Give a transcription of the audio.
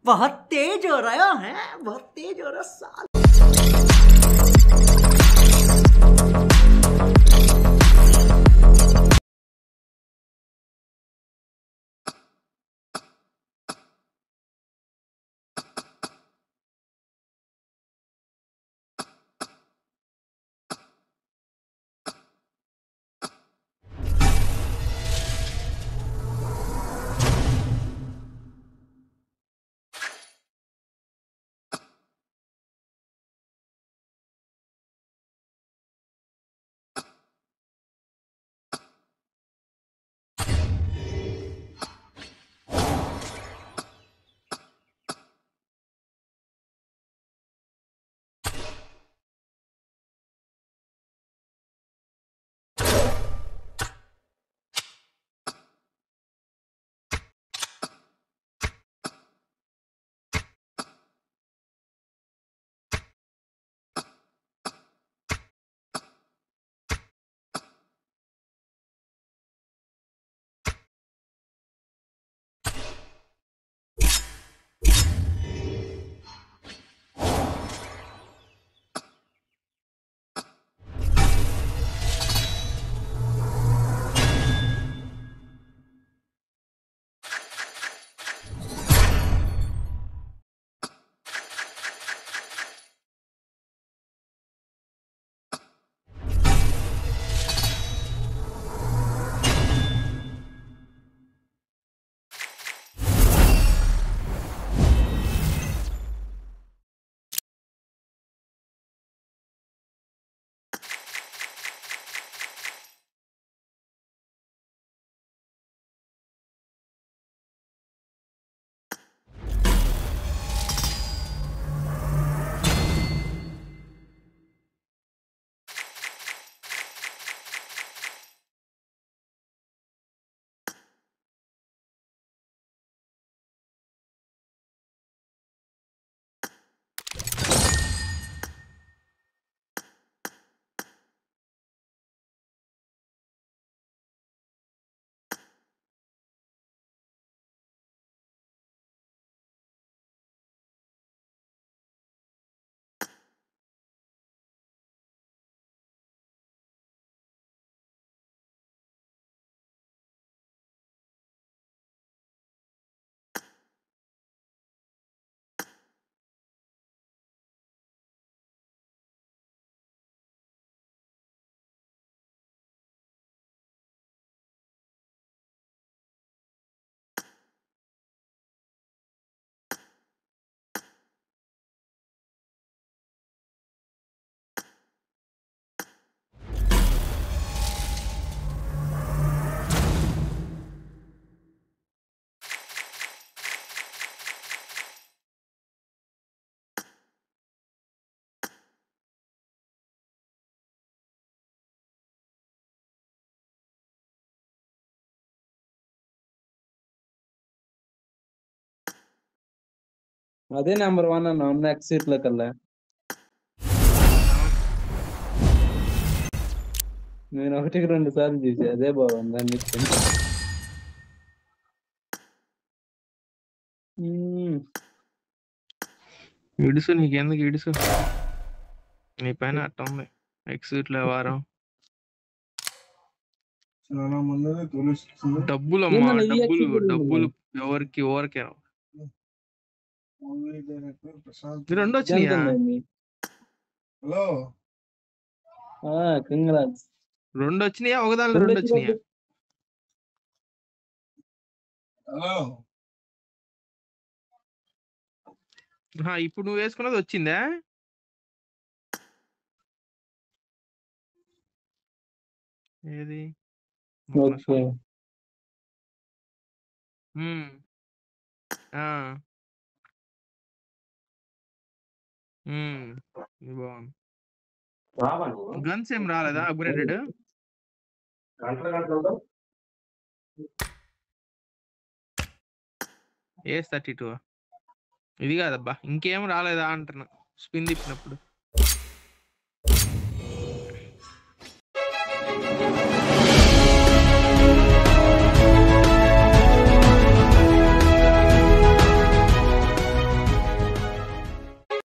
बहुत तेज हो रहा है बहुत तेज हो रहा साल అదే నెంబర్ వన్ అన్న నెక్స్ట్ సీట్ లో కల్లా నేను ఒకటికి రెండు సార్లు చూసి అదే బాగుంది అని చెప్పి మ్మ్. ఇడుసు నీకెందుకు ఇడుసు నీ పైన అట్ట ఉంది ఎక్సిట్ లో వారం చాలా మంది తెలుస్తుంది డబ్బులు అమ్మా ఏమన్నా ఈ డబ్బులు exit ఉంది. డబ్బులు ఎవరికి ఎవరికే మూవీ డైరెక్టర్ ప్రశాంత్ ఈ రెండు వచ్చినాయా ఎంత ఉందండి? హలో ఆ కంగ్రాట్స్ రెండు వచ్చినాయా ఒకదాని రెండు వచ్చినాయా హలో ఆహా, ఇప్పుడు నువ్వు వేసుకున్నది వచ్చిందా ఏది ఒక్క నిమిషం. ఓకే మ్మ్. ఆ. మ్మ్. ఇది బాగుంది గన్స్ ఏం రాలేదా అప్గ్రేడెడ్ ఏస్ థర్టీ టూ ఇది కాదబ్బా ఇంకేం రాలేదా అంటున్నా స్పిన్ తిప్పినప్పుడు